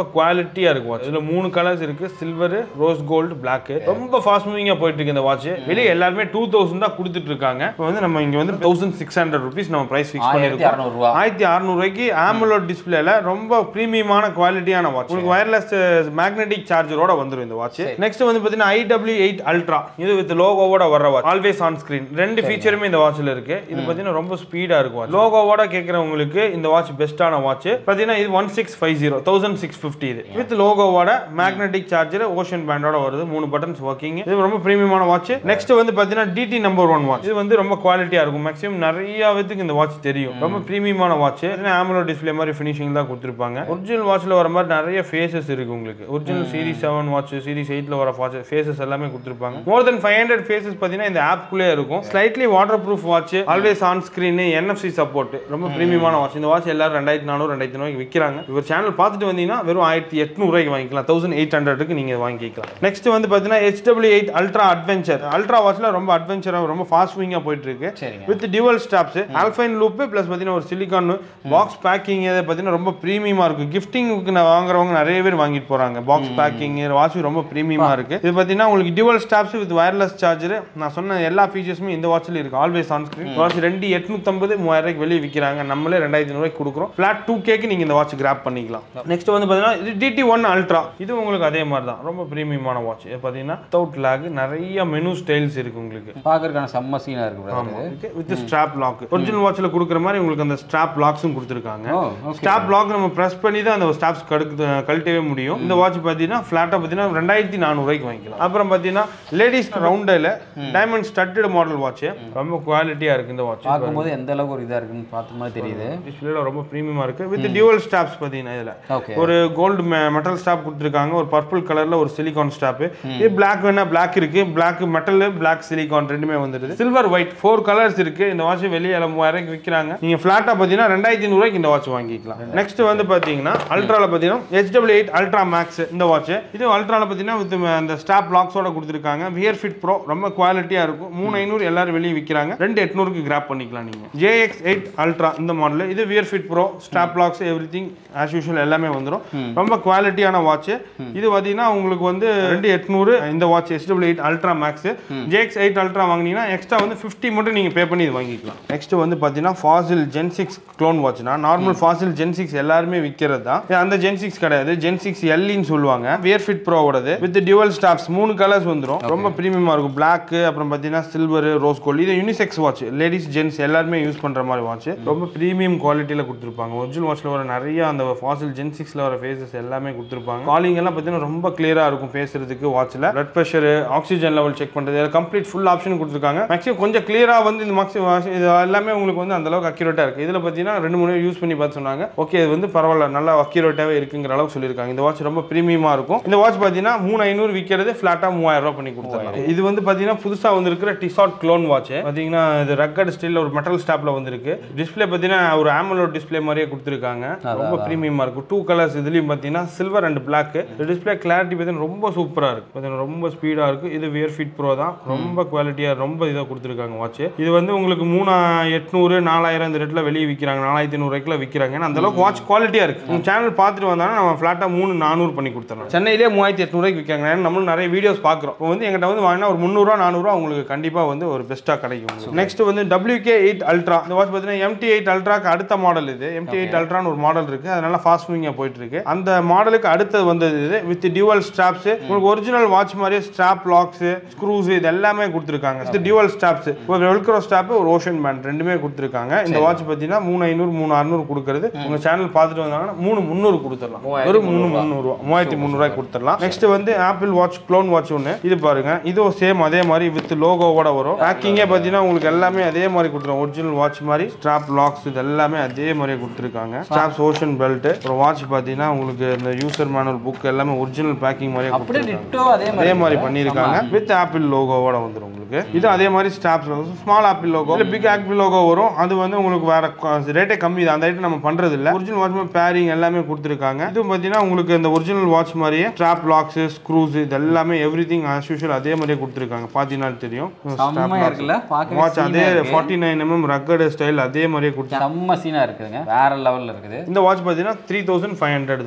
குவாலிட்டியா இருக்கு வாட்ச் இதுல மூணு கலர்ஸ் இருக்கு சில்வர் ரோஸ் கோல்டு பிளாக் ரொம்ப ஃபாஸ்ட் மூவிங்கா போயிட்டு இருக்கு இந்த வாட்ச் வெளியே எல்லாருமே டூ தௌசண்ட் தான் கொடுத்துட்டு இருக்காங்க இப்போ வந்து நம்ம இங்க வந்து தௌசண்ட் சிக்ஸ் ஹண்ட்ரட் ருபீஸ் நம்ம பிரைஸ் ஃபிக்ஸ் ஆயிரத்தி பண்ணிருக்கோம் அறநூறுவா ஆயிரத்தி அறுநூறுவாய்க்கு ஆம்புலோட் டிஸ்பிளேல ரொம்ப பிரீமியமான குவாலிட்டியான வாட்ச் உங்களுக்கு வயர்லெஸ் மேக்னெட்டிக் சார்ஜரோட வந்துரும் இந்த வாட்ச் நெக்ஸ்ட் வந்து பாத்தீங்கன்னா ஐடபிள்யூ எயிட் அல்ட்ரா இது வித் லோகோவோட வர்ற வாட்ச் ஆல்வேஸ் ஆன் ஸ்கிரீன் ரெண்டு ஃபீச்சருமே இந்த வாட்ச்ல இருக்கு இது பாத்தீங்கன்னா ரொம்ப ஸ்பீடா இருக்கும் லோகோவோட கேட்கறவங்களுக்கு இந்த வாட்ச் பெஸ்டான வாட்ச் பாத்தீங்கன்னா இது one six five zero thousand six fifty இது வித் லோகோவோட மேக்னெட்டிக் சார்ஜர் ஓஷன் பேண்டோட வருது மூணு பட்டன்ஸ் ஒர்க்கிங் இது ரொம்ப பிரீமியமான வாட்ச் நெக்ஸ்ட் வந்து பாத்தீங்கன்னா டிடி நம்பர் ஒன் வாட்ச் இது வந்து ரொம்ப குவாலிட்டியா இருக்கும் மேக்ஸிமம் நிறைய பேத்துக்கு இந்த வாட்ச் தெரியும் ரொம்ப பிரீமியமான வாட்ச் ஆமுலோ டிஸ்ப்ளே மாதிரி ஃபினிஷிங் தான் கொடுத்துருப்பாங்க ஒரிஜினல் வாட்ச்ல வர மாதிரி நிறைய ஃபேசஸ் இருக்கு உங்களுக்கு original series seven watch series எயிட்ல வர வாட்ச் ஃபேசஸ் எல்லாமே கொடுத்துருப்பாங்க மோர் தென் ஃபைவ் ஹண்ட்ரட் ஃபேசஸ் பார்த்தீங்கன்னா இந்த ஆப்குள்ளே இருக்கும் slightly water proof watch always on screen NFC support ரொம்ப பிரீமியமான வாட்ச் இந்த வாட்ச் எல்லாரும் ரெண்டாயிரத்தி நானூறு ரெண்டாயிரத்தி ரூபாய்க்கு விற்கிறாங்க இவர் சேனல் பார்த்துட்டு வந்தீங்கன்னா வெறும் ஆயிரத்தி எட்நூறுவாய்க்கு வாங்கிக்கலாம் தௌசண்ட் எயிட் ஹண்ட்ரடுக்கு நீங்கள் வாங்கிக்கலாம் நெக்ஸ்ட் வந்து பார்த்தீங்கன்னா HW eight ultra adventure ultra வாட்ச்ல ரொம்ப அட்வென்ச்சராக ரொம்ப ஃபாஸ்ட் விங்காக போயிட்டு இருக்கு சரிங்க with dual straps alpine loop plus பார்த்தீங்கன்னா ஒரு சிலிகான் பாக்ஸ் பேக்கிங் இதை பார்த்தீங்கன்னா ரொம்ப ப்ரீமியமாக இருக்கும் கிஃப்டிங்க்கு நான் வாங்குறவங்க நிறைய பேர் வாங்கிட்டு போறாங்க பாக்ஸ் பேக்கிங் வாட்ச் ரொம்ப ப்ரீமியமாக இருக்கு இது பார்த்தீங்கன்னா உங்களுக்கு dual straps with wireless charger நான் சொன்ன எல்லா ஃபீச்சர்ஸுமே இந்த வாட்ச்ல இருக்கு ஆல்வேஸ் ஆன் ஸ்க்ரீன் வாட்ச் ரெண்டு எட்நூத்தம்பது மூவாயிரம் ரூபாய்க்கு வெளியே விற்கிறாங்க நம்மளே ரெண்டாயிரத்தி ரூபாய்க்கு கொடுக்குறோம் ஃபிளாட் டூ கேக்கு நீங்கள் இந்த வாட்ச் கிராப் பண்ணிக்கலாம் நெக்ஸ்ட் வந்து பார்த்தீங்கன்னா இது டிடி ஒன் அல்ட்ரா இது உங்களுக்கு அதே மாதிரி தான் ரொம்ப ப்ரீமியமான வாட்ச் இது பார்த்தீங்கன்னா வித்தவுட் லேக் நிறைய மெனு ஸ்டைல்ஸ் இருக்கு உங்களுக்கு பார்க்கறதுக்கான செம்ம சீனா இருக்கு brother இது. வித் ஸ்ட்ராப் லாக் ஒரிஜினல் வாட்ச்ல கொடுக்குற மாதிரி உங்களுக்கு அந்த ஸ்ட்ராப் லாக்ஸும் கொடுத்துருக்காங்க ஓ ஓகே ஸ்டாப் லாக் நம்ம ப்ரெஸ் பண்ணி தான் அந்த ஸ்டாப்ஸ் கடுக்கு கழட்டவே முடியும் இந்த வாட்ச் பார்த்தீங்கன்னா ஃப்ளாட்டாக பார்த்தீங்கன்னா ரெண்டாயிரத்தி நானூறுவாய்க்கு வாங்கிக்கலாம் அப்புறம் பார்த்தீங்கன்னா லேடிஸ் ரவுண்டில் டைமண்ட் ஸ்டட்டட் மாடல் வாட்ச் ரொம்ப குவாலிட்டியாக இருக்குது இந்த வாட்ச் பார்க்கும்போது எந்த அளவுக்கு ஒரு இதா இருக்குன்னு பார்த்த மாதிரி தெரியுது டிஸ்பிளேல ரொம்ப ப்ரீமியமாக இருக்குது வித் டியூவல் ஸ்டாப்ஸ் பார்த்தீங்கன்னா இதில் ஓகே ஒரு கோல்டு மெட்டல் ஸ்டாப் கொடுத்துருக்காங்க ஒரு பர்பிள் கலர்ல ஒரு சிலிகான் ஸ்டாப் இது பிளாக் வேணா பிளாக் இருக்கு பிளாக் மெட்டல் பிளாக் சிலிகான் ரெண்டுமே வந்துருது சில்வர் ஒயிட் ஃபோர் கலர்ஸ் இருக்கு இந்த வாட்ச் வெளியே எல்லாம் மூவாயிரம் விற்கிறாங்க நீங்க ஃபிளாட்டா பார்த்தீங்கன்னா ரெண்டாயிரத்தி நூறுவாய்க்கு இந்த வாட்ச் வாங்கிக்கலாம் நெக்ஸ்ட் வந்து பார்த்தீங்கன்னா அல்ட்ரால பார்த்தீங்கன்னா ஹெச்டபிள் எயிட் அல்ட்ரா மேக்ஸ் இந்த வாட்ச் இது அல்ட்ரால பார்த்தீங்கன்னா வித் அந்த ஸ்டாப் லாக்ஸோட கொடுத்துருக்காங்க வியர் ஃபிட் ப்ரோ ரொம்ப குவாலிட்டியா இருக்கும் மூணு ஐநூறு எல்லாரும் வெளியே விற்கிறாங்க ரெண்டு எட்நூறுக்கு கிராப் பண்ணிக்கலாம் நீங்க ஜேஎக்ஸ் எயிட் அல்ட்ரா இந்த மாடல் இது wear fit pro strap locks everything as usual எல்லாமே வந்துடும் ரொம்ப குவாலிட்டியான வாட்ச் இது பார்த்தீங்கன்னா உங்களுக்கு வந்து ரெண்டு எட்நூறு இந்த watch SW eight ultra max JX eight ultra வாங்கினீங்கன்னா எக்ஸ்ட்ரா வந்து ஃபிஃப்டி மட்டும் நீங்கள் பே பண்ணி இது வாங்கிக்கலாம் நெக்ஸ்ட் வந்து பார்த்தீங்கன்னா ஃபாசில் ஜென் சிக்ஸ் க்ளோன் வாட்ச்னா நார்மல் ஃபாசில் ஜென் சிக்ஸ் எல்லாருமே விற்கிறது தான் இது அந்த ஜென் சிக்ஸ் கிடையாது ஜென் சிக்ஸ் எல்லின்னு சொல்லுவாங்க வியர் ஃபிட் ப்ரோவோடது வித் டியூவல் ஸ்டாப்ஸ் மூணு கலர்ஸ் வந்துடும் ரொம்ப ப்ரீமியமாக இருக்கும் பிளாக் அப்புறம் பார்த்தீங்கன்னா சில்வர் ரோஸ் கோல்டு இது யூனிசெக்ஸ் வாட்ச் லேடிஸ் ஜென்ஸ் எல்லாருமே யூஸ் பண்ணுற மாதிரி வாட்ச் ரொம்ப ப்ரீமியம் குவாலிட்டியில் கொடுத்துருப்பாங்க ஒரிஜினல் வாட்ச்ல வர நிறைய அந்த ஃபாசில் ஜென் சிக்ஸ்ல வர ஃபேஸஸ் எல்லாமே கொடுத்துருப்பாங்க காலிங் எல்லாம் பார்த்தீங்கன்னா ரொம்ப கிளியராக இருக்கும் பேசுறதுக்கு வாட்ச்ல blood pressure oxygen level check பண்ணுறது கம்ப்ளீட் ஃபுல் ஆப்ஷன் கொடுத்துருக்காங்க மேக்ஸிமம் கொஞ்சம் கிளியராக வந்து இந்த மேக்ஸிமம் இது எல்லாமே உங்களுக்கு வந்து அந்த அளவுக்கு அக்யூரேட்டாக இருக்குது இதில் பார்த்தீங்கன்னா ரெண்டு மூணு யூஸ் பண்ணி பார்த்து சொன்னாங்க ஓகே இது வந்து பரவாயில்ல நல்லா அக்யூரேட்டாகவே இருக்குங்கிற அளவுக்கு சொல்லியிருக்காங்க இந்த வாட்ச் ரொம்ப ப்ரீமியமாக இருக்கும் இந்த வாட்ச் பார்த்தீங்கன்னா மூணு ஐநூறு விற்கிறது ஃப்ளாட்டாக மூவாயிரம் ரூபாய் பண்ணி கொடுத்துருக்காங்க இது வந்து பார்த்தீங்கன்னா புதுசாக வந்திருக்கிற டிசாட் க்ளோன் வாட்ச் பார்த்தீங்கன்னா இது ரக்கட் ஸ்டில் ஒரு மெட்டல் ஸ்டாப்ல வந்திருக்கு டிஸ்ப்ளே பார்த்தீங்கன்னா ஒரு ஆமலோ டிஸ்ப்ளே மாதிரியே கொடுத்துருக்காங்க ரொம்ப ப்ரீமியமாக இருக்கும் டூ கலர்ஸ் இதுலேயும் பார்த்தீங்கன்னா silver and black display clarity பார்த்தீங்கன்னா ரொம்ப சூப்பராக இருக்கு பார்த்தீங்கன்னா ரொம்ப ஸ்பீடாக இருக்கு இது வியர் ஃபிட் ப்ரோ தான் ரொம்ப குவாலிட்டியாக ரொம்ப இதாக கொடுத்துருக்காங்க வாட்ச் இது வந்து உங்களுக்கு மூணு எட்நூறு நாலாயிரம் இந்த ரேட்டில் வெளியே விற்கிறாங்க நாலாயிரத்தி நூறுவாய்க்குலாம் விற்கிறாங்க ஏன்னா அந்த அளவுக்கு வாட்ச் குவாலிட்டியாக இருக்கு உங்க சேனல் பார்த்துட்டு வந்தாங்கன்னா நம்ம ஃப்ளாட்டாக மூணு நானூறு பண்ணி கொடுத்துறோம் சென்னையிலே மூவாயிரத்தி எட்நூறுவாய்க்கு விற்கிறாங்க ஏன்னா நம்மளும் நிறைய வீடியோஸ் பார்க்குறோம் இப்போ வந்து எங்கிட்ட வந்து வாங்கினா ஒரு முந்நூறுவா நானூறுவா உங்களுக்கு கண்டிப்பாக வந்து ஒரு பெஸ்ட்டாக கிடைக்கும் நெக்ஸ்ட் வந்து WK எயிட் அல்ட்ரா இந்த வாட்ச் பார்த்தீங்கன்னா எம்டி எயிட் அல்ட்ராக்கு அடுத்த மாடல் இது எம்டி எயிட் அல்ட்ரான்னு ஒரு மாடல் இருக்கு அதனால ஃபாஸ்ட் மூவிங்காக போயிட்டு இருக்கு அந்த மாடலுக்கு அடுத்தது வந்தது இது வித் டியூவல் ஸ்ட்ராப்ஸ் உங்களுக்கு ஒரிஜினல் வாட்ச் மாதிரியே ஸ்ட்ராப் லாக்ஸ் ஸ்க்ரூஸ் இது எல்லாமே கொடுத்துருக்காங்க இது டியூவல் ஸ்ட்ராப்ஸ் ஒரு வெல்க்ரோ ஸ்டாப் ஒரு ஓஷன் பேண்ட் ரெண்டுமே கொடுத்துருக்காங்க இந்த வாட்ச் பார்த்தீங்கன்னா மூணு ஐநூறு மூணு அறுநூறு கொடுக்குறது உங்க சேனல் பார்த்துட்டு வந்தாங்கன்னா மூணு முந்நூறு கொடுத்துடலாம் வெறும் மூணு முந்நூறுவா மூவாயிரத்தி முந்நூறுவாய்க்கு கொடுத்துடலாம் நெக்ஸ்ட் வந்து ஆப்பிள் வாட்ச் க்ளோன் வாட்ச் ஒன்று இது பாருங்க இதுவும் சேம் அதே மாதிரி வித் லோகோவோட வரும் பேக்கிங்கே பார்த்தீங்கன்னா உங்களுக்கு எல்லாமே அதே மாதிரி கொடுத்துரும் ஒரிஜினல் வாட்ச் மாதிரி ஸ்ட்ராப் லாக்ஸ் இது எல்லாமே அதே மாதிரியே கொடுத்துருக்காங்க ஸ்ட்ராப்ஸ் ஓஷன் பெல்ட் அப்புறம் வாட்ச் பார்த்தீங்கன்னா உங்களுக்கு இந்த யூசர் மேனுவல் புக் எல்லாமே ஒரிஜினல் பேக்கிங் மாதிரியே அப்படியே கொடுத்துருக்காங்க டிட்டோ அதே அதே மாதிரி மாதிரி பண்ணியிருக்காங்க வித் ஆப்பிள் லோகோவோட வந்துடும் உங்களுக்கு இது அதே மாதிரி ஸ்டாப்ஸ் ஸ்மால் ஆப்பிள் லோகோ இல்லை பிக் ஆப்பிள் லோகோ வரும் அது வந்து உங்களுக்கு வேற ரேட்டே கம்மி தான் அந்த ஐட்டம் நம்ம பண்றது இல்ல ஒரிஜினல் வாட்ச் மாதிரி பேரிங் எல்லாமே கொடுத்துருக்காங்க இது பார்த்தீங்கன்னா உங்களுக்கு இந்த ஒரிஜினல் வாட்ச் மாதிரியே ஸ்ட்ராப் லாக்ஸ் ஸ்க்ரூஸ் இது எல்லாமே எவ்ரி திங் ஆஸ் யூஷுவல் அதே மாதிரியே கொடுத்துருக்காங்க பார்த்தீங்கன்னா தெரியும் செம்மையா இருக்குல்ல பார்க்கவே வாட்ச் அதே சீனா இருக்கு. Forty nine mm rugged style அதே மாதிரியே கொடுத்து செம்ம சீனா இருக்குதுங்க வேற லெவல்ல இருக்குது இந்த வாட்ச் பார்த்தீங்கன்னா த்ரீ தௌசண்ட் ஃபைவ் ஹண்ட்ரட் தான்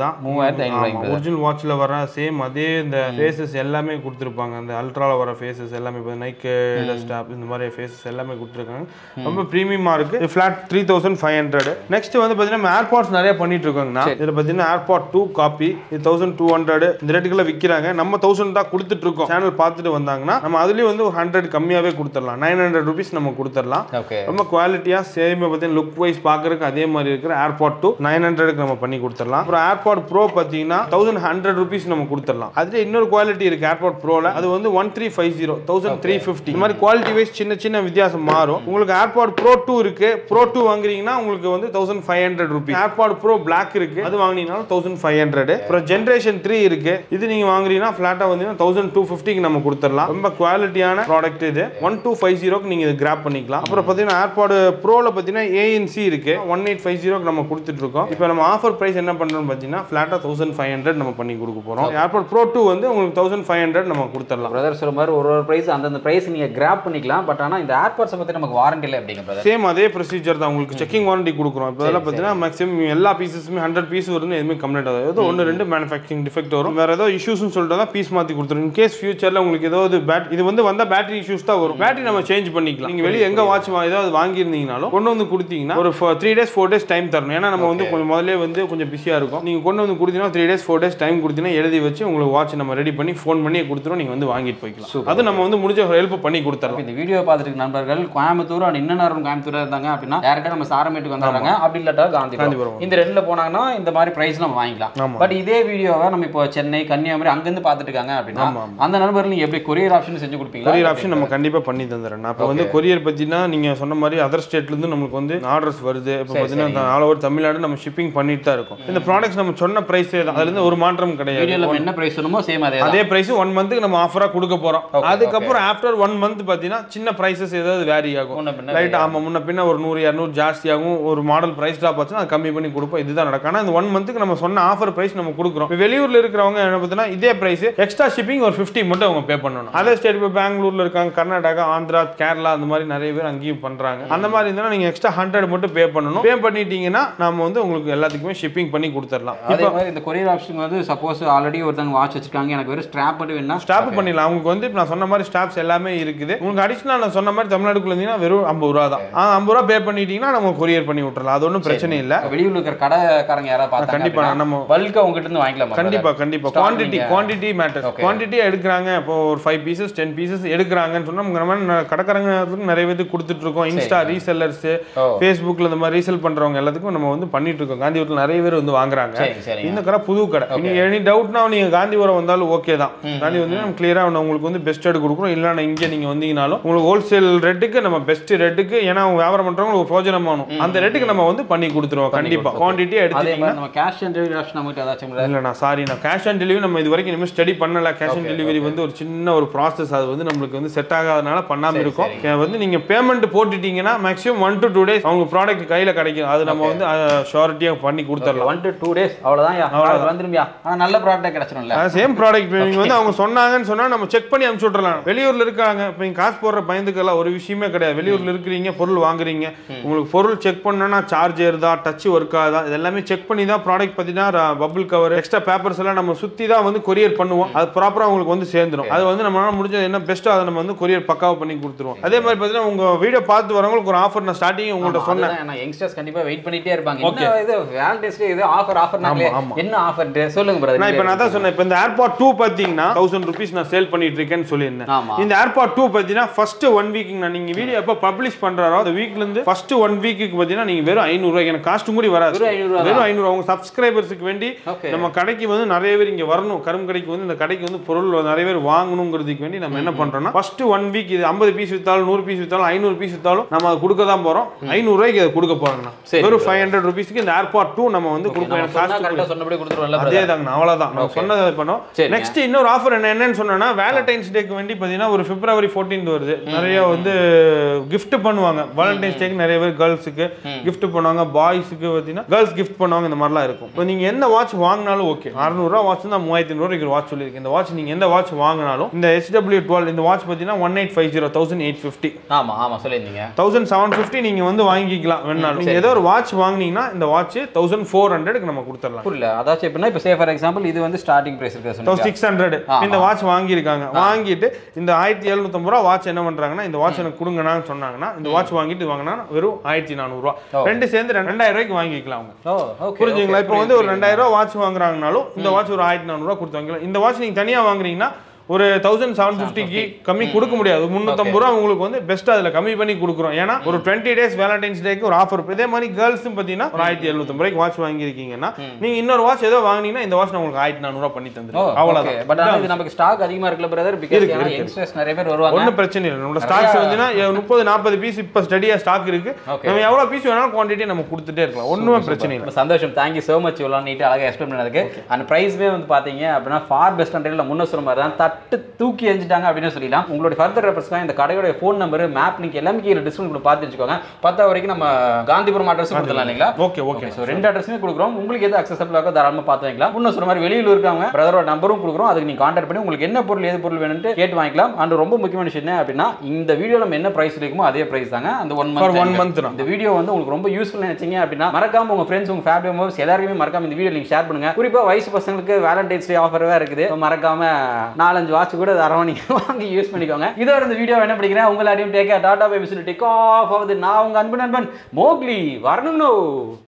மூவாயிரத்தி ஐநூறு ஒரிஜினல் வாட்ச்ல வர சேம் அதே இந்த ஃபேஸஸ் எல்லாமே கொடுத்துருப்பாங்க அந்த அல்ட்ரால வர ஃபேஸஸ் எல்லாமே இப்போ நைக்கு ஸ்டாப் இந்த மாதிரி ஃபேஸஸ் எல்லாமே கொடுத்துருக்காங்க ரொம்ப ப்ரீமியமா இருக்கு flat three thousand five hundred next வந்து பார்த்தீங்கன்னா ஏர்பாட்ஸ் நிறைய பண்ணிட்டு இருக்காங்கண்ணா இதில் பார்த்தீங்கன்னா ஏர்பாட் டூ காப்பி இது தௌசண்ட் டூ ஹண்ட்ரட் இந்த ரேட்டுக்குள்ள விற்கிறாங்க நம்ம தௌசண்ட் தான் கொடுத்துட்டு இருக்கோம் சேனல் பார்த்துட்டு வந்தாங்கன்னா நம்ம அதுலேயும் வந்து ஒரு ஹண்ட்ரட் கம்மியாகவே கொடுத்துடலாம் நைன் ஹண்ட்ரட் ருபீஸ் நம்ம கொடுத்துடலாம் ஓகே ரொம்ப குவாலிட்டியாக சேம் பார்த்தீங்கன்னா லுக் வைஸ் பார்க்கறதுக்கு அதே மாதிரி இருக்கிற ஏர்பாட் டூ நைன் ஹண்ட்ரடுக்கு நம்ம பண்ணி கொடுத்துடலாம் அப்புறம் ஏர்பாட் ப்ரோ பார்த்தீங்கன்னா தௌசண்ட் ஹண்ட்ரட் ருபீஸ் நம்ம கொடுத்துடலாம் அதுல இன்னொரு குவாலிட்டி இருக்கு ஏர்பாட் ப்ரோல அது வந்து one three five zero thousand three fifty இந்த மாதிரி குவாலிட்டி வைஸ் சின்ன சின்ன வித்தியாசம் மாறும் உங்களுக்கு ஏர்பாட் ப்ரோ டூ இருக்கு ப்ரோ டூ வாங்குறீங்கன்னா உங்களுக்கு வந்து thousand five hundred rupees AirPod pro black இருக்கு அது வாங்குனீங்கன்னா தௌசண்ட் ஃபைவ் ஹண்ட்ரட் அப்புறம் ஜென்ரேஷன் த்ரீ இருக்கு இது நீங்க வாங்குறீங்கன்னா ஃபிளாட்டா வந்து தௌசண்ட் டூ ஃபிஃப்டிக்கு நம்ம கொடுத்துடலாம் ரொம்ப குவாலிட்டியான ப்ராடக்ட் இது ஒன் டூ ஃபைவ் ஜீரோக்கு நீங்க இது கிராப் பண்ணிக்கலாம் அப்புறம் பார்த்தீங்கன்னா ஏர்பாடு ப்ரோல பார்த்தீங்கன்னா ஏஎன்சி இருக்கு ஒன் எயிட் ஃபைவ் ஜீரோக்கு நம்ம கொடுத்துட்டு இருக்கோம் இப்போ நம்ம ஆஃபர் பிரைஸ் என்ன பண்றோம்னு பார்த்தீங்கன்னா ஃபிளாட்டா தௌசண்ட் ஃபைவ் ஹண்ட்ரட் நம்ம பண்ணி கொடுக்க போறோம் ஏர்பாட் ப்ரோ டூ வந்து உங்களுக்கு தௌசண்ட் ஃபைவ் ஹண்ட்ரட் நம்ம கொடுத்துடலாம் பிரதர் சொல்ற மாதிரி ஒரு ஒரு பிரைஸ் அந்தந்த பிரைஸ் நீங்க கிராப் பண்ணிக்கலாம் பட் ஆனா இந்த ஏர்பாட்ஸை பத்தி நமக்கு வாரண்டி இல்லை அப்படிங்க பிரதர் சேம் அதே ப்ரொசீஜர் தான் உங்களுக்கு செக்கிங் வாரண்டி கொடுக்குறோம் இப்போ இதெல்லாம் பார்த்தீங்கன்னா மேக்ஸிமம் எல்லா பீசஸுமே ஹண்ட்ரட் பீஸ் வருது எதுவுமே கம்ப்ளைண்ட் ஆகாது ஏதோ ஒன்று ரெண்டு மேனுஃபேக்சரிங் டிஃபெக்ட் வரும் வேற ஏதோ இஷ்யூஸ்னு சொல்லிட்டு தான் பீஸ் மாற்றி கொடுத்துரும் இன் கேஸ் ஃபியூச்சரில் உங்களுக்கு ஏதாவது பேட் இது வந்து வந்தால் பேட்டரி இஷ்யூஸ் தான் வரும் பேட்டரி நம்ம சேஞ்ச் பண்ணிக்கலாம் நீங்கள் வெளியே எங்கே வாட்ச் ஏதாவது வாங்கியிருந்தீங்கனாலும் கொண்டு வந்து கொடுத்தீங்கன்னா ஒரு three days four days time தரணும் ஏன்னா நம்ம வந்து கொஞ்சம் முதல்ல வந்து கொஞ்சம் பிஸியாக இருக்கும் நீங்கள் கொண்டு வந்து கொடுத்தீங்கன்னா three days four days time கொடுத்தீங்கன்னா எழுதி வச்சு உங்களுக்கு வாட்ச் நம்ம ரெடி பண்ணி ஃபோன் பண்ணி கொடுத்துரும் நீங்கள் வந்து வாங்கிட்டு போய்க்கலாம் அது நம்ம வந்து முடிஞ்ச ஹெல்ப் பண்ணி கொடுத்துறோம் இந்த வீடியோ பார்த்துட்டு இருக்க நண்பர்கள் கோயம்புத்தூர் அண்ட் இன்னும் நேரம் கோயம்புத்தூர் இருந்தாங்க அப்படின்னா டேரக்டா நம்ம சாரமேட்டுக்கு வந்துடுறாங்க அப்படி இல்லாட்டா காந்திபுரம் காந்திபுரம். இந்த ரெண்டுல போனாங்கன்னா இந்த மாதிரி பிரைஸ் நம்ம வாங்கிக்கலாம் ஆமா. பட் இதே வீடியோவை நம்ம இப்போ சென்னை கன்னியாகுமரி அங்கிருந்து பார்த்துட்டு இருக்காங்க அப்படின்னா ஆமா, அந்த நண்பர்கள் நீங்க எப்படி கொரியர் ஆப்ஷன் செஞ்சு கொடுப்பீங்களா கொரியர் ஆப்ஷன் நம்ம கண்டிப்பா பண்ணி தந்துடுறேன் நான் இப்போ வந்து கொரியர் பத்தினா நீங்க சொன்ன மாதிரி அதர் ஸ்டேட்ல இருந்து நமக்கு வந்து ஆர்டர்ஸ் வருது இப்போ பார்த்தீங்கன்னா ஆல் ஓவர் தமிழ்நாடு நம்ம ஷிப்பிங் பண்ணிட்டு தான் இருக்கோம் இந்த ப்ராடக்ட்ஸ் நம்ம சொன்ன பிரைஸ் தான் அதுல இருந்து ஒரு மாற்றம் கிடையாது வீடியோல நம்ம என்ன பிரைஸ் சொன்னமோ சேம் அதே தான். அதே பிரைஸ் ஒன் மந்த்துக்கு நம்ம ஆஃபரா கொடுக்க போறோம் Okay, அதுக்கப்புறம் ஆஃப்டர் ஒன் மந்த் பார்த்தீங்கன்னா சின்ன பிரைசஸ் ஏதாவது வேரி ஆகும் முன்ன பின்ன ரைட் ஆமா முன்ன பின்ன ஒரு நூறு இரநூறு ஜாஸ்தியாகும் ஒரு மாடல் பிரைஸ் ட்ராப் ஆச்சுன்னா அது கம்மி பண்ணி கொடுப்போம் இதுதான் நடக்கும் ஆனால் இந்த ஒன் மந்த்துக்கு நம்ம சொன்ன ஆஃபர் பிரைஸ் நம்ம கொடுக்குறோம் இப்போ வெளியூர்ல இருக்கிறவங்க என்ன பார்த்தீங்கன்னா இதே பிரைஸ் எக்ஸ்ட்ரா ஷிப்பிங் ஒரு ஃபிஃப்டி மட்டும் அவங்க பே பண்ணணும் அதே ஸ்டேட் இப்போ பெங்களூர்ல இருக்காங்க கர்நாடகா ஆந்திரா கேரளா அந்த மாதிரி நிறைய பேர் அங்கேயும் பண்றாங்க அந்த மாதிரி இருந்தால் நீங்க எக்ஸ்ட்ரா ஹண்ட்ரட் மட்டும் பே பண்ணணும் பே பண்ணிட்டீங்கன்னா நம்ம வந்து உங்களுக்கு எல்லாத்துக்குமே ஷிப்பிங் பண்ணி கொடுத்துடலாம் அதே மாதிரி இந்த கொரியர் ஆப்ஷன் வந்து சப்போஸ் ஆல்ரெடி ஒருத்தவங்க வாட்ச் வச்சிருக்காங்க எனக்கு வெறும் ஸ்ட்ராப் மட்டும் வேணா ஸ்டாப் பண்ணிடலாம் அவங்களுக்கு வந்து இப்ப நான் சொன்ன மாதிரி ஸ்டாப்ஸ் எல்லாமே இருக்குது உங்களுக்கு அடிஷனல் நான் சொன்ன மாதிரி தமிழ்நாடுக்குள்ள இருந்தீங்கன்னா வெறும் ஐம்பது ரூபா தான் ஆ, ஐம்பது ரூபா பே பண்ணிட்டீங்கன்னா நம்ம கொரியர் பண்ணி விட்டுறலாம் அது ஒன்றும் பிரச்சனை இல்லை வெளியூர்ல இருக்கிற கடைக்காரங்க யாராவது பார்த்தாங்க கண்டிப்பா நம்ம பல்கா உங்ககிட்ட இருந்து வாங்கிக்கலாம் கண்டிப்பா கண்டிப்பா Start குவாண்டிட்டி நீங்க- குவாண்டிட்டி மேட்டர் Okay. குவாண்டிட்டியா எடுக்கிறாங்க இப்போ ஒரு ஃபைவ் பீசஸ் டென் பீசஸ் எடுக்கிறாங்கன்னு சொன்னா நம்ம மாதிரி ந- கடைக்காரங்க நிறைய பேருக்கு கொடுத்துட்டு இருக்கோம் இன்ஸ்டா ரீசெல்லர்ஸ் ஓ. ஃபேஸ்புக்ல இந்த மாதிரி ரீசெல் பண்றவங்க எல்லாத்துக்கும் நம்ம வந்து பண்ணிட்டு இருக்கோம் காந்திபுரத்தில் நிறைய பேர் வந்து வாங்குறாங்க சரி சரிங்க இந்த கடை புது கடை நீங்க எனி டவுட்னா நீங்க காந்திபுரம் வந்தாலும் ஓகே தான் காந்திபுரம் நம்ம கிளியரா உங்களுக்கு வந்து பெஸ்ட் ரேட் கொடுக்குறோம் இல்லைன்னா இங்கே நீங்க வந்தீங்கனாலும் உங்களுக்கு ஹோல்சேல் ரேட்டுக்கு நம்ம பெஸ்ட் ரேட்டுக்கு ஏன்னா அவங்க வியாபாரம் பண்றவங்க ஒரு பிரோஜனமானும் அந்த ரேட்டுக்கு நம்ம வந்து பண்ணி கொடுத்துருவோம் கண்டிப்பா குவான்டிட்டி அதே எடுத்து மாதிரி நம்ம கேஷ் அண்ட் டெலிவரி ஆப்ஷன் நம்மகிட்ட ஏதாச்சும் இருக்கா? இல்லைண்ணா சாரி நான் கேஷ் ஆன் டெலிவரி நம்ம இது வரைக்கும் இனிமேல் ஸ்டடி பண்ணல கேஷ் ஆன் டெலிவரி வந்து ஒரு சின்ன ஒரு ப்ராசஸ் அது வந்து நம்மளுக்கு வந்து செட் ஆகாதனால பண்ணாம இருக்கோம் ஏன் வந்து நீங்க பேமெண்ட் போட்டுட்டீங்கன்னா maximum one to two days அவங்க ப்ராடக்ட் கையில கிடைக்கும் அது நம்ம வந்து ஷூரிட்டியாக பண்ணி கொடுத்துடலாம் ஒன் டு டூ டேஸ் அவ்வளவுதான் யா வந்துருமியா ஆனா நல்ல ப்ராடக்ட் கிடைச்சிடும்ல சேம் ப்ராடக்ட் நீங்க வந்து அவங்க சொன்னாங்கன்னு சொன்னா நம்ம செக் பண்ணி அனுப்பிச்சு விட்றலாம் வெளியூர்ல இருக்காங்க இப்போ நீங்க காசு போடுற பயந்துக்கெல்லாம் ஒரு விஷயமே கிடையாது வெளியூர்ல இருக்கிறீங்க பொருள் வாங்குறீங்க உங்களுக்கு பொருள் செக் பண்ணனா சார்ஜ் ஏறுதா டச் ஒர்க் ஆகுதா இது எல்லாமே செக் பண்ணி தான் ப்ராடக்ட் பார்த்தீங்கன்னா பபிள் கவர் எக்ஸ்ட்ரா பேப்பர்ஸ் எல்லாம் நம்ம சுத்தி தான் வந்து கொரியர் பண்ணுவோம் அது ப்ராப்பரா உங்களுக்கு வந்து சேர்ந்துடும் அது வந்து நம்மளால முடிஞ்சது என்ன பெஸ்ட்டோ அதை நம்ம வந்து கொரியர் பக்காவா பண்ணி கொடுத்துருவோம் அதே மாதிரி பார்த்தீங்கன்னா உங்க வீடியோ பார்த்து வரவங்களுக்கு ஒரு ஆஃபர் நான் ஸ்டார்டிங் உங்கள்கிட்ட சொன்னேன் அதுதான் ஏன்னா யங்ஸ்டர்ஸ் கண்டிப்பா வெயிட் பண்ணிட்டே இருப்பாங்க என்ன இது வேலண்டைன்ஸ் டே இது ஆஃபர் ஆஃபர் ஆமா. என்ன ஆஃபர் சொல்லுங்க நான் இப்போ பிரதர் நான் தான் சொன்னேன் இப்போ இந்த ஏர்பாட் டூ பார்த்தீங்கன்னா தௌசண்ட் ருபீஸ் நான் சேல் பண்ணிட்டு இருக்கேன்னு சொல்லியிருந்தேன் ஆமா இந்த ஏர்பாட் டூ பார்த்தீங்கன்னா ஃபர்ஸ்ட் ஒன் வீக் நான் நீங்க வீடியோ எப்போ பப்ளிஷ் பண்றாரோ அந்த வீக்ல இருந்து ஃபர்ஸ்ட் ஒன் வீக்கு பார்த்தீங்கன்னா நீங்க வெறும் ஐநூறு எனக்கு காஸ்ட் கூட வராது வெறும் 500 தான். வெறும் ஐநூறு அவங்க சப்ஸ்கிரைபர்ஸுக்கு வேண்டி Okay. நம்ம கடைக்கு வந்து நிறைய பேர் இங்க வரணும் கரும்பு கடைக்கு வந்து இந்த கடைக்கு வந்து பொருள் நிறைய பேர் வாங்கணுங்கிறதுக்கு வேண்டி நம்ம என்ன பண்றோம்னா ஃபர்ஸ்ட் ஒன் வீக் இது ஐம்பது பீஸ் வித்தாலும் நூறு பீஸ் வித்தாலும் ஐநூறு பீஸ் வித்தாலும் நம்ம அதை கொடுக்க தான் போறோம் ஐநூறு ரூபாய்க்கு அதை கொடுக்க போறோம்னா சரி, வெறும் ஃபைவ் ஹண்ட்ரட் ருபீஸ்க்கு இந்த ஏர்பாட் டூ நம்ம வந்து கொடுப்போம் நம்ம எனக்கு சொன்னா காஸ்ட் கரெக்டா சொன்னபடி கொடுத்துருவோம்ல அதே தாங்க அவ்வளவுதான் நம்ம சொன்னதை பண்ணோம் சரிங்க. நெக்ஸ்ட் இன்னொரு ஆஃபர் என்ன என்னன்னு சொன்னோம்னா வேலண்டைன்ஸ் டேக்கு வேண்டி பார்த்தீங்கன்னா ஒரு பிப்ரவரி 14th வருது நிறைய வந்து gift பண்ணுவாங்க வேலண்டைன்ஸ் டேக்கு நிறைய பேர் கேர்ள்ஸுக்கு gift பண்ணுவாங்க பாய்ஸுக்கு பார்த்தீங்கன்னா கேர்ள்ஸ் gift பண்ணுவாங்க இந்த மாதிரிலாம் இருக்கும் இப்போ நீங்க எந்த வாட்ச் வாங்கினாலும் ஓகே அறுநூறுவா வாட்ச் தான் மூவாயிரத்தி ஐநூறு வாட்ச் சொல்லியிருக்கேன் இந்த வாட்ச் நீங்க எந்த வாட்ச் வாங்கினாலும் இந்த எஸ்டபிள்யூ டுவெல் இந்த வாட்ச் பார்த்தீங்கன்னா one eight five zero thousand eight fifty ஆமா ஆமா சொல்லியிருந்தீங்க தௌசண்ட் செவன் ஃபிஃப்டி நீங்க வந்து வாங்கிக்கலாம் வேணாலும் நீங்க ஏதோ ஒரு வாட்ச் வாங்குனீங்கன்னா இந்த வாட்ச் தௌசண்ட் ஃபோர் ஹண்ட்ரடுக்கு நம்ம கொடுத்துடலாம் புரியல அதாச்சும் எப்படின்னா இப்போ சே ஃபார் எக்ஸாம்பிள் இது வந்து ஸ்டார்டிங் பிரைஸ் இருக்கு சொன்னீங்க சிக்ஸ் ஹண்ட்ரட் இந்த வாட்ச் வாங்கியிருக்காங்க வாங்கிட்டு இந்த ஆயிரத்தி எழுநூத்தம்பது ரூபா வாட்ச் என்ன பண்றாங்கன்னா இந்த வாட்ச் எனக்கு கொடுங்கண்ணான்னு சொன்னாங்கன்னா இந்த வாட்ச் வாங்கிட்டு வாங்கினா வெறும் ஆயிரத்தி நானூறுரூவா ரெண்டு சேர்ந்து ரெண்டாயிரம் ரூபாய்க்கு வாங்கிக்கலாம் அவங்க ஓ ஓகே புரிஞ்சுங்களா இப்போ வந்து ஒரு ரெண்டாயிரம் ரூபா வாட்ச் வாங்குறாங்கனாலும் இந்த வாட்ச் ஒரு ஆயிரத்தி நானூறுரூவா கொடுத்து வாங்கிக்கலாம் இந்த வாட்ச் நீங்க தனியா வாங்குறீங்கன்னா ஒரு தௌசண்ட் செவன் ஃபிஃப்டிக்கு கம்மி கொடுக்க முடியாது முந்நூற்றம்பது ரூபா உங்களுக்கு வந்து பெஸ்ட் அதில் கம்மி பண்ணி கொடுக்குறோம் ஏன்னா ஒரு டுவெண்ட்டி டேஸ் வேலண்டைன்ஸ் டேக்கு ஒரு ஆஃபர் இதே மாதிரி கேர்ள்ஸும் பார்த்தீங்கன்னா ஒரு ஆயிரத்தி எழுநூத்தம்பது ரூபாய்க்கு வாட்ச் வாங்கியிருக்கீங்கன்னா நீங்க இன்னொரு வாட்ச் ஏதோ வாங்குனீங்கன்னா இந்த வாட்ச் நான் உங்களுக்கு ஆயிரத்தி நானூறுரூவா பண்ணி ஓ தந்துருக்கேன் ஓகே அவ்வளோதான் பட் ஆனால் இது நமக்கு ஸ்டாக் அதிகமா இருக்குல்ல பிரதர் பிகாஸ் யங்ஸ்டர்ஸ் நிறைய பேர் வருவாங்க ஒன்றும் பிரச்சனை இல்லை நம்மளோட ஸ்டாக்ஸ் வந்துன்னா முப்பது நாற்பது பீஸ் இப்போ ஸ்டடியா ஸ்டாக் இருக்கு Okay. நம்ம எவ்வளோ பீஸ் வேணாலும் குவான்டிட்டி நம்ம கொடுத்துட்டே இருக்கலாம் ஒன்றுமே பிரச்சனை இல்லை ரொம்ப சந்தோஷம் தேங்க்யூ ஸோ மச் இவ்வளோ நீட்டாக அழகாக எக்ஸ்பிளைன் பண்ணதுக்கு அண்ட் ப்ரைஸ்மே வந்து பார்த்தீங்க அப்படின்னா ஃபார் பெஸ்ட் ஹண்ட்ரட்ல முன்ன சொன்ன மாதிரி தான் தட்டு தூக்கி எரிஞ்சிட்டாங்க அப்படின்னு சொல்லலாம் உங்களுடைய ஃபர்தர் ரெஃபர்ஸ்க்காக இந்த கடையோட ஃபோன் நம்பர் மேப் லிங்க் எல்லாமே கீழே டிஸ்கவுண்ட் பார்த்து வச்சுக்கோங்க பத்தா வரைக்கும் நம்ம காந்திபுரம் அட்ரஸ் கொடுத்துடலாம் இல்லைங்களா ஓகே ஓகே ஸோ ரெண்டு அட்ரஸுமே கொடுக்குறோம் உங்களுக்கு எது அக்சசபிள் இருக்கோ தாராளமாக பார்த்து வாங்கிக்கலாம் இன்னும் சொன்ன மாதிரி வெளியூர் இருக்காங்க பிரதரோட நம்பரும் கொடுக்குறோம் அதுக்கு நீங்கள் கான்டாக்ட் பண்ணி உங்களுக்கு என்ன பொருள் எது பொருள் வேணும்னு கேட்டு வாங்கிக்கலாம் அண்ட் ரொம்ப முக்கியமான விஷயம் என்ன அப்படின்னா இந்த வீடியோ நம்ம என்ன பிரைஸ் இருக்குமோ அதே பிரைஸ் தாங்க அந்த one for month one month தான் இந்த வீடியோ வந்து உங்களுக்கு ரொம்ப யூஸ்ஃபுல் நினைச்சீங்க அப்படின்னா மறக்காம உங்க ஃப்ரெண்ட்ஸ் உங்க ஃபேமிலி மெம்பர்ஸ் எல்லாருக்குமே மறக்காம இந்த வீடியோ நீங்க ஷேர் பண்ணுங்க குறிப்பா வயசு பசங்களுக்கு வேலண்டைன்ஸ் டே ஆஃபர்வே இருக்குது So மறக்காம நாலஞ்சு வாட்ச் கூட தரவா நீங்க வாங்கி யூஸ் பண்ணிக்கோங்க இதோட இந்த வீடியோ என்ன படிக்கிறேன் உங்க எல்லாரையும் டேக் டாடா பை மிஸ் டேக் ஆஃப் ஆகுது நான் உங்க அன்பு நண்பன் மோக்லி வரணும்